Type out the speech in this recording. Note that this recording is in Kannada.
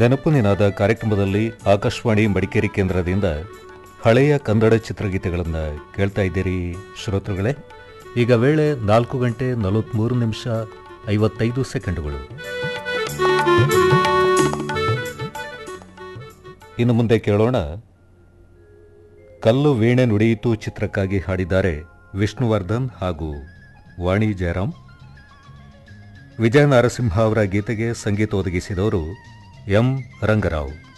ನೆನಪು ನಿನಾದ ಕಾರ್ಯಕ್ರಮದಲ್ಲಿ ಆಕಾಶವಾಣಿ ಮಡಿಕೇರಿ ಕೇಂದ್ರದಿಂದ ಹಳೆಯ ಕನ್ನಡ ಚಿತ್ರಗೀತೆಗಳನ್ನು ಕೇಳ್ತಾ ಇದ್ದೀರಿ ಶ್ರೋತೃಗಳೇ ಈಗ ವೇಳೆ ನಾಲ್ಕು ಗಂಟೆ ನಲವತ್ತ್ಮೂರು ನಿಮಿಷ ಐವತ್ತೈದು ಸೆಕೆಂಡುಗಳು ಇನ್ನು ಮುಂದೆ ಕೇಳೋಣ ಕಲ್ಲು ವೀಣೆ ನುಡಿಯಿತು ಚಿತ್ರಕ್ಕಾಗಿ ಹಾಡಿದ್ದಾರೆ ವಿಷ್ಣುವರ್ಧನ್ ಹಾಗೂ ವಾಣಿ ಜಯರಾಮ್ ವಿಜಯ ನರಸಿಂಹ ಅವರ ಗೀತೆಗೆ ಸಂಗೀತ ಒದಗಿಸಿದವರು ಎಂ ರಂಗರಾವ್